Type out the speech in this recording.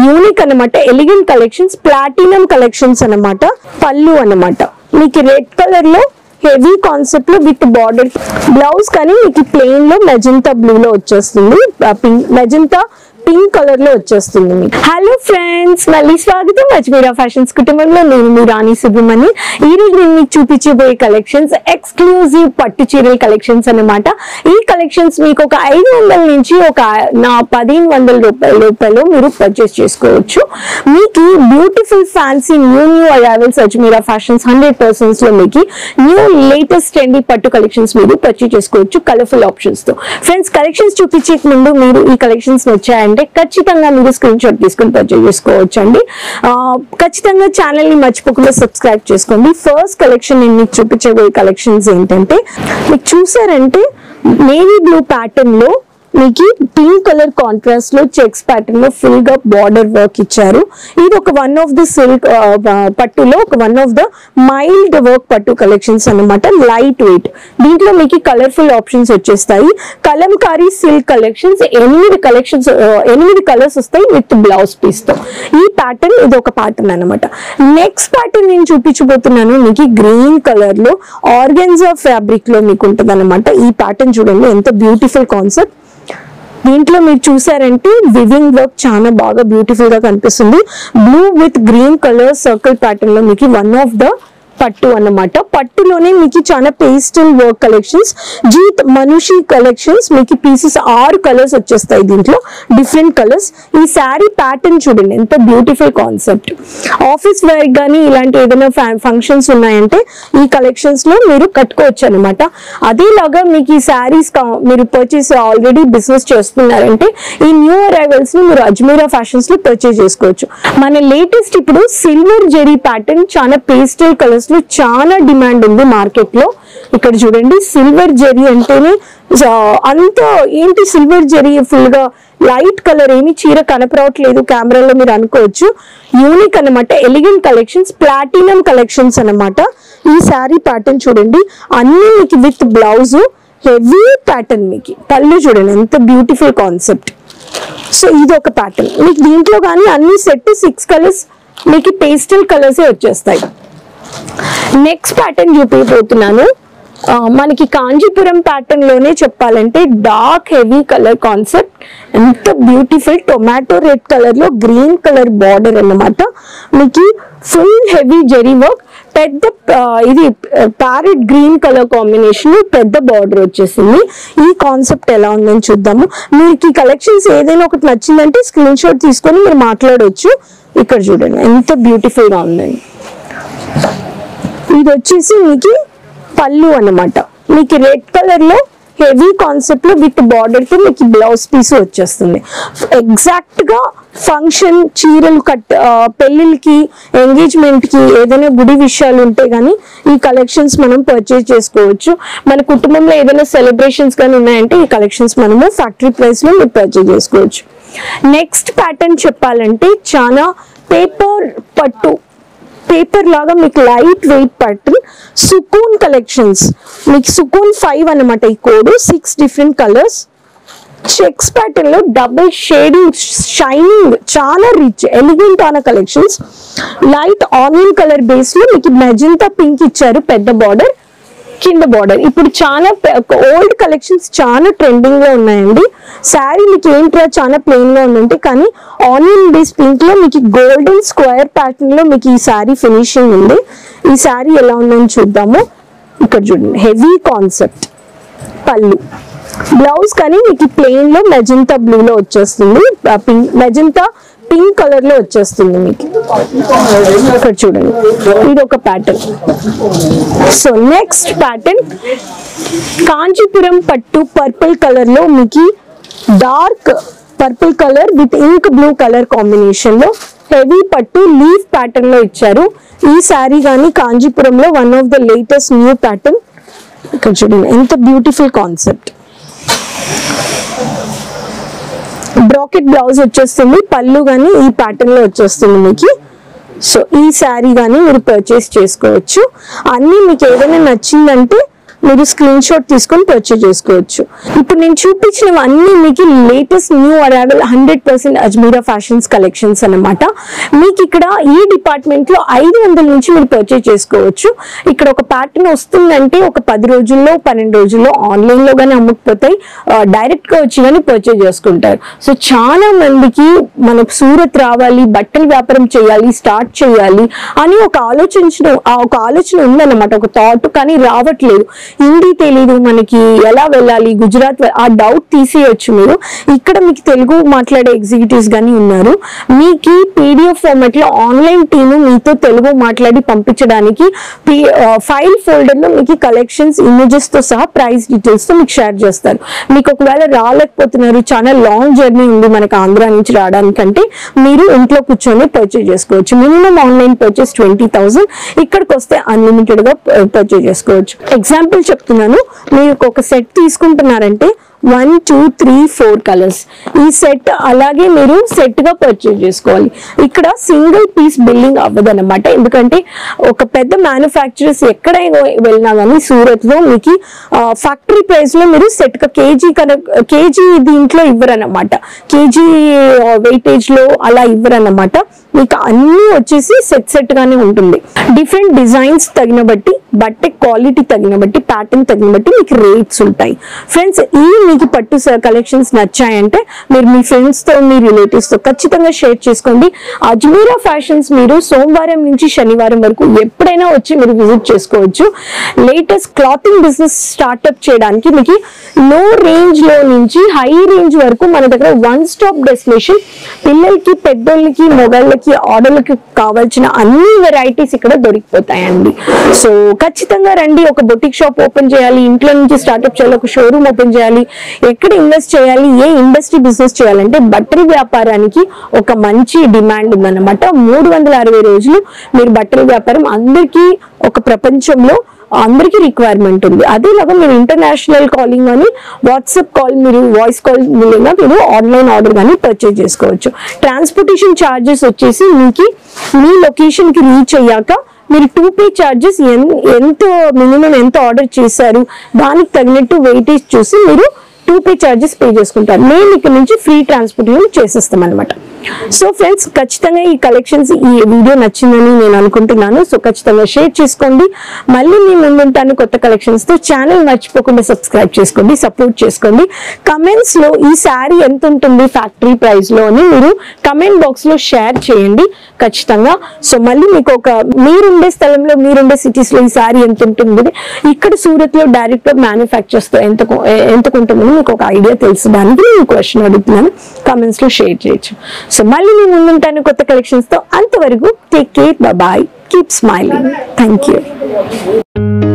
unique అన్నమాట elegant collections platinum collections అన్నమాట పళ్ళు అన్నమాట మీకు రెడ్ కలర్ లో హెవీ కాన్సెప్ట్ లో విత్ బార్డర్ బ్లౌజ్ కానీ మీకు ప్లెయిన్ లో మెజంతా బ్లూ లో వచ్చేస్తుంది పింక్ మెజంతా పింక్ కలర్ లో వచ్చేస్తుంది మీకు హలో ఫ్రెండ్స్ మళ్ళీ స్వాగతం అజ్మీరా ఫ్యాషన్స్ కుటుంబంలో నేను మీ రాణి సుబ్రమణి ఈ రోజు నేను మీకు చూపించబోయే కలెక్షన్స్ ఎక్స్క్లూజివ్ పట్టు చీరల కలెక్షన్స్ అన్నమాట ఈ కలెక్షన్స్ మీకు ఒక ఐదు వందల నుంచి ఒక నా పదిహేను వందల రూపాయల రూపాయలు మీరు పర్చేస్ చేసుకోవచ్చు మీకు beautiful fancy new new arrivals Ajmera fashions hundred percents లో మీకు న్యూ లేటెస్ట్ ట్రెండీ పట్టు కలెక్షన్స్ మీరు పర్చేస్ చేసుకోవచ్చు కలర్ఫుల్ ఆప్షన్స్ తో ఫ్రెండ్స్ కలెక్షన్స్ చూపించే ముందు మీరు ఈ కలెక్షన్స్ వచ్చాయంటే ఖచ్చితంగా మీరు స్క్రీన్ షాట్ తీసుకుని పర్చేస్ చేసుకోవచ్చు అండి ఆ, ఖచ్చితంగా ఛానల్ ని మర్చిపోకుండా సబ్స్క్రైబ్ చేసుకోండి ఫస్ట్ కలెక్షన్ నేను మీకు చూపించబోయే కలెక్షన్స్ ఏంటంటే మీకు చూసారంటే నేవీ బ్లూ ప్యాటర్న్ లో మీకు పింక్ కలర్ కాంట్రాస్ట్ లో చెక్స్ ప్యాటర్న్ లో ఫుల్ గా బార్డర్ వర్క్ ఇచ్చారు ఇది ఒక వన్ ఆఫ్ ది సిల్క్ పట్టులో ఒక one of the mild work పట్టు కలెక్షన్స్ అన్నమాట లైట్ వెయిట్ దీంట్లో మీకు కలర్ఫుల్ ఆప్షన్స్ వచ్చేస్తాయి కలంకారీ సిల్క్ కలెక్షన్స్ ఎనిమిది కలెక్షన్స్ ఎనిమిది కలర్స్ వస్తాయి విత్ బ్లౌజ్ పీస్ తో ఈ ప్యాటర్న్ ఇది ఒక ప్యాటర్న్ అన్నమాట నెక్స్ట్ ప్యాటర్న్ నేను చూపించబోతున్నాను మీకు గ్రీన్ కలర్ లో ఆర్గెన్జా ఫ్యాబ్రిక్ లో మీకు ఉంటుంది ఈ ప్యాటర్న్ చూడండి ఎంత బ్యూటిఫుల్ కాన్సెప్ట్ దీంట్లో మీరు చూసారంటే వివింగ్ వర్క్ చాలా బాగా బ్యూటిఫుల్ గా కనిపిస్తుంది blue with green colour circle pattern లో మీకు వన్ ఆఫ్ ద పట్టు అన్నమాట పట్టులోనే మీకు చాలా పేస్టల్ వర్క్ కలెక్షన్స్ జీత్ మనుషి కలెక్షన్స్ మీకు పీసెస్ ఆరు కలర్స్ వచ్చేస్తాయి దీంట్లో డిఫరెంట్ కలర్స్ ఈ శారీ ప్యాటర్న్ చూడండి ఎంత బ్యూటిఫుల్ కాన్సెప్ట్ ఆఫీస్ వేర్ కానీ ఇలాంటి ఏదైనా ఫంక్షన్స్ ఉన్నాయంటే ఈ కలెక్షన్స్ లో మీరు కట్టుకోవచ్చు అనమాట అదేలాగా మీకు ఈ శారీస్ మీరు పర్చేస్ ఆల్రెడీ బిజినెస్ చేస్తున్నారంటే ఈ న్యూ అరైవల్స్ ని మీరు అజ్మీరా ఫ్యాషన్స్ లో పర్చేస్ చేసుకోవచ్చు మన లేటెస్ట్ ఇప్పుడు సిల్వర్ జెరీ ప్యాటర్న్ చాలా పేస్టల్ కలర్స్ లో చాలా డిమాండ్ ఉంది మార్కెట్ లో ఇక్కడ చూడండి సిల్వర్ జెరీ అంటేనే ఆ, అంత ఏంటి సిల్వర్ జెరీ ఫుల్ గా లైట్ కలర్ ఏమి చీర కనపడట్లేదు కెమెరాలో మీరు అనుకోవచ్చు యూనిక్ అన్నమాట ఎలిగెంట్ కలెక్షన్స్ ప్లాటినం కలెక్షన్స్ అన్నమాట ఈ శారీ ప్యాటర్న్ చూడండి అన్ని మీకు విత్ బ్లౌజ్ హెవీ ప్యాటర్న్ మీకు పళ్ళు చూడండి ఎంత బ్యూటిఫుల్ కాన్సెప్ట్ సో ఇది ఒక ప్యాటర్న్ మీకు దీంట్లో కానీ అన్ని సెట్ సిక్స్ కలర్స్ మీకు పేస్టల్ కలర్స్ వచ్చేస్తాయి నెక్స్ట్ ప్యాటర్న్ చూపించబోతున్నాను ఆ, మనకి కాంజీపురం ప్యాటర్న్ లోనే చెప్పాలంటే డార్క్ హెవీ కలర్ కాన్సెప్ట్ ఎంత బ్యూటిఫుల్ టొమాటో రెడ్ కలర్ లో గ్రీన్ కలర్ బార్డర్ అన్నమాట మీకు ఫుల్ హెవీ జెరీ వర్క్ పెద్ద ఆ, ఇది ప్యారెట్ గ్రీన్ కలర్ కాంబినేషన్ పెద్ద బార్డర్ వచ్చేసింది ఈ కాన్సెప్ట్ ఎలా ఉందని చూద్దాము మీకు ఈ కలెక్షన్స్ ఏదైనా ఒకటి నచ్చిందంటే స్క్రీన్ షాట్ తీసుకొని మీరు మాట్లాడవచ్చు ఇక్కడ చూడండి ఎంత బ్యూటిఫుల్ గా ఉందండి ఇది వచ్చేసి మీకు పళ్ళు అన్నమాట మీకు రెడ్ కలర్ లో హెవీ కాన్సెప్ట్ లో విత్ బార్డర్ తో మీకు బ్లౌజ్ పీస్ వచ్చేస్తుంది ఎగ్జాక్ట్ గా ఫంక్షన్ చీరలు కట్ ఆ, పెళ్ళిళ్ళకి ఎంగేజ్మెంట్ కి ఏదైనా గుడి విషయాలు ఉంటే గానీ ఈ కలెక్షన్స్ మనం పర్చేస్ చేసుకోవచ్చు మన కుటుంబంలో ఏదైనా సెలబ్రేషన్స్ కానీ ఉన్నాయంటే ఈ కలెక్షన్స్ మనము ఫ్యాక్టరీ ప్రైస్ లో మీరు పర్చేస్ చేసుకోవచ్చు నెక్స్ట్ ప్యాటర్న్ చెప్పాలంటే చాలా పేపర్ పట్టు పేపర్ లాగా మీకు light weight pattern Sukoon collections మీకు సుకూన్ ఫైవ్ అన్నమాట ఈ code six different colours checks pattern లో డబుల్ షేడింగ్ షైనింగ్ చాలా రిచ్ ఎలిగెంట్ ఆన collections light onion colour base లో మీకు మెజంతా పింక్ ఇచ్చారు పెద్ద బార్డర్ కింద బార్డర్ ఇప్పుడు చాలా ఓల్డ్ కలెక్షన్స్ చాలా ట్రెండింగ్ లో ఉన్నాయండి శారీ మీకు ఏంట్రా చాలా ప్లెయిన్ గా ఉందంటే కానీ ఆనియన్ బేస్ పింక్ లో మీకు గోల్డెన్ స్క్వేర్ ప్యాటర్న్ లో మీకు ఈ శారీ ఫినిషింగ్ ఉంది ఈ శారీ ఎలా ఉందని చూద్దాము ఇక్కడ చూడండి హెవీ కాన్సెప్ట్ పళ్ళు బ్లౌజ్ కానీ మీకు ప్లెయిన్ లో మెజంతా బ్లూ లో వచ్చేస్తుంది పింక్ మెజంతా పింక్ కలర్ లో వచ్చేస్తుంది మీకు ఇక్కడ చూడండి ఇది ఒక pattern so next pattern Kanchipuram పట్టు పర్పుల్ కలర్ లో మీకు dark purple colour with ink blue colour combination లో హెవీ పట్టు లీఫ్ ప్యాటర్న్ లో ఇచ్చారు ఈ శారీ కానీ కాంచీపురంలో one of the latest new pattern ఇక్కడ చూడండి ఎంత బ్యూటిఫుల్ కాన్సెప్ట్ బ్రాకెట్ బ్లౌజ్ వచ్చేస్తుంది పళ్ళు కానీ ఈ ప్యాటర్న్ లో వచ్చేస్తుంది మీకు సో ఈ శారీ కానీ మీరు పర్చేస్ చేసుకోవచ్చు అన్నీ మీకు ఏదైనా నచ్చిందంటే మీరు స్క్రీన్ షాట్ తీసుకొని పర్చేజ్ చేసుకోవచ్చు ఇప్పుడు నేను చూపించినవన్నీ మీకు latest new arrival hundred percent Ajmera fashions collections అన్నమాట మీకు ఇక్కడ ఈ డిపార్ట్మెంట్ లో ఐదు వందల నుంచి మీరు పర్చేజ్ చేసుకోవచ్చు ఇక్కడ ఒక ప్యాటర్న్ వస్తుందంటే ఒక పది రోజుల్లో పన్నెండు రోజుల్లో ఆన్లైన్ లో గానీ అమ్ముకుపోతాయి డైరెక్ట్ గా వచ్చి కానీ పర్చేజ్ చేసుకుంటారు సో చాలా మందికి మనకు సూరత్ రావాలి బట్టల వ్యాపారం చేయాలి స్టార్ట్ చేయాలి అని ఒక ఆలోచించిన ఆ ఒక ఆలోచన ఉందన్నమాట ఒక థాట్ కానీ రావట్లేదు హిందీ తెలీదు మనకి ఎలా వెళ్ళాలి గుజరాత్ వె- ఆ డౌట్ తీసేయచ్చు మీరు ఇక్కడ మీకు తెలుగు మాట్లాడే ఎగ్జిక్యూటివ్స్ గానీ ఉన్నారు మీకు పీడిఎఫ్ ఫార్మాట్ లో ఆన్లైన్ టీమ్ మీతో తెలుగు మాట్లాడి పంపించడానికి ఫైల్ ఫోల్డర్ లో మీకు కలెక్షన్స్ ఇమేజెస్ తో సహా ప్రైస్ డీటెయిల్స్ తో మీకు షేర్ చేస్తారు మీకు ఒకవేళ రాలేకపోతున్నారు చాలా లాంగ్ జర్నీ ఉంది మనకి ఆంధ్ర నుంచి రావడానికంటే మీరు ఇంట్లో కూర్చొని పర్చేజ్ చేసుకోవచ్చు minimum online purchase twenty thousand ఇక్కడికి వస్తే అన్లిమిటెడ్ గా పర్చేజ్ చేసుకోవచ్చు ఎగ్జాంపుల్ చెప్తున్నాను మీరు ఒక సెట్ తీసుకుంటున్నారంటే one two three four colours ఈ సెట్ అలాగే మీరు సెట్ గా పర్చేజ్ చేసుకోవాలి ఇక్కడ సింగిల్ పీస్ బిల్డింగ్ అవ్వదు అనమాట ఎందుకంటే ఒక పెద్ద మ్యానుఫ్యాక్చరర్స్ ఎక్కడైనా వెళ్ళినా కానీ సూరత్ లో మీకు ఫ్యాక్టరీ ప్రైస్ లో మీరు సెట్ గా కేజీ కేజీ దీంట్లో ఇవ్వరన్నమాట కేజీ వెయిటేజ్ లో అలా ఇవ్వరన్నమాట మీకు అన్ని వచ్చేసి సెట్ సెట్ గానే ఉంటుంది డిఫరెంట్ డిజైన్స్ తగిన బట్టి బట్ట క్వాలిటీ తగిన బట్టి ప్యాటర్న్ తగిన బట్టి మీకు రేట్స్ ఉంటాయి ఫ్రెండ్స్ ఈ మీకు పట్టు కలెక్షన్స్ నచ్చాయంటే మీరు మీ ఫ్రెండ్స్ తో మీ రిలేటివ్స్ తో ఖచ్చితంగా షేర్ చేసుకోండి అజ్మీరా ఫ్యాషన్స్ మీరు సోమవారం నుంచి శనివారం వరకు ఎప్పుడైనా వచ్చి మీరు విజిట్ చేసుకోవచ్చు లేటెస్ట్ క్లాతింగ్ బిజినెస్ స్టార్ట్అప్ చేయడానికి మీకు లో రేంజ్ లో నుంచి హై రేంజ్ వరకు మన దగ్గర వన్ స్టాప్ డెస్టినేషన్ పిల్లలకి పెద్దోళ్ళకి మొగాళ్ళకి ఆర్డర్లకి కావాల్సిన అన్ని వెరైటీస్ ఇక్కడ దొరికిపోతాయండి సో ఖచ్చితంగా రండి ఒక బొటిక్ షాప్ ఓపెన్ చేయాలి ఇంట్లో నుంచి స్టార్ట్అప్ చేయాలి ఒక షోరూమ్ ఓపెన్ చేయాలి ఎక్కడ ఇన్వెస్ట్ చేయాలి ఏ ఇండస్ట్రీ బిజినెస్ చేయాలంటే బట్టల వ్యాపారానికి ఒక మంచి డిమాండ్ ఉందన్నమాట మూడు వందల అరవై రోజులు మీరు బట్టల వ్యాపారం అందరికీ ఒక ప్రపంచంలో అందరికీ రిక్వైర్మెంట్ ఉంది అదేలాగా మీరు ఇంటర్నేషనల్ కాలింగ్ అని వాట్సాప్ కాల్ మీరు వాయిస్ కాల్ మూలంగా మీరు ఆన్లైన్ ఆర్డర్ కానీ పర్చేజ్ చేసుకోవచ్చు ట్రాన్స్పోర్టేషన్ ఛార్జెస్ వచ్చేసి మీకు మీ లొకేషన్ కి రీచ్ అయ్యాక మీరు టూ పే ఛార్జెస్ ఎంత మినిమం ఎంత ఆర్డర్ చేశారు దానికి తగినట్టు వెయిటేజ్ చూసి మీరు టూ పే ఛార్జెస్ పే చేసుకుంటారు మేము ఇక్కడ నుంచి ఫ్రీ ట్రాన్స్పోర్టేషన్ చేసేస్తాం అనమాట సో ఫ్రెండ్స్ ఖచ్చితంగా ఈ కలెక్షన్స్ ఈ వీడియో నచ్చిందని నేను అనుకుంటున్నాను సో ఖచ్చితంగా షేర్ చేసుకోండి మళ్ళీ మీ ముందుంటాను కొత్త కలెక్షన్స్ తో ఛానల్ మర్చిపోకుండా సబ్స్క్రైబ్ చేసుకోండి సపోర్ట్ చేసుకోండి కమెంట్స్ లో ఈ శారీ ఎంత ఉంటుంది ఫ్యాక్టరీ ప్రైస్ లో అని మీరు కమెంట్ బాక్స్ లో షేర్ చేయండి ఖచ్చితంగా సో మళ్ళీ మీకు ఒక మీరుండే స్థలంలో మీరుండే సిటీస్ లో ఈ శారీ ఎంత ఉంటుంది ఇక్కడ సూరత్ లో డైరెక్ట్ మ్యానుఫ్యాక్చర్స్ తో ఎంత ఎంత ఉంటుందని మీకు ఒక ఐడియా తెలుసడానికి నేను క్వశ్చన్ అడుగుతున్నాను కమెంట్స్ లో షేర్ చేయొచ్చు సో మళ్ళీ నేను ముందుంటాను కొత్త కలెక్షన్స్ తో అంతవరకు take care bye keep smiling thank you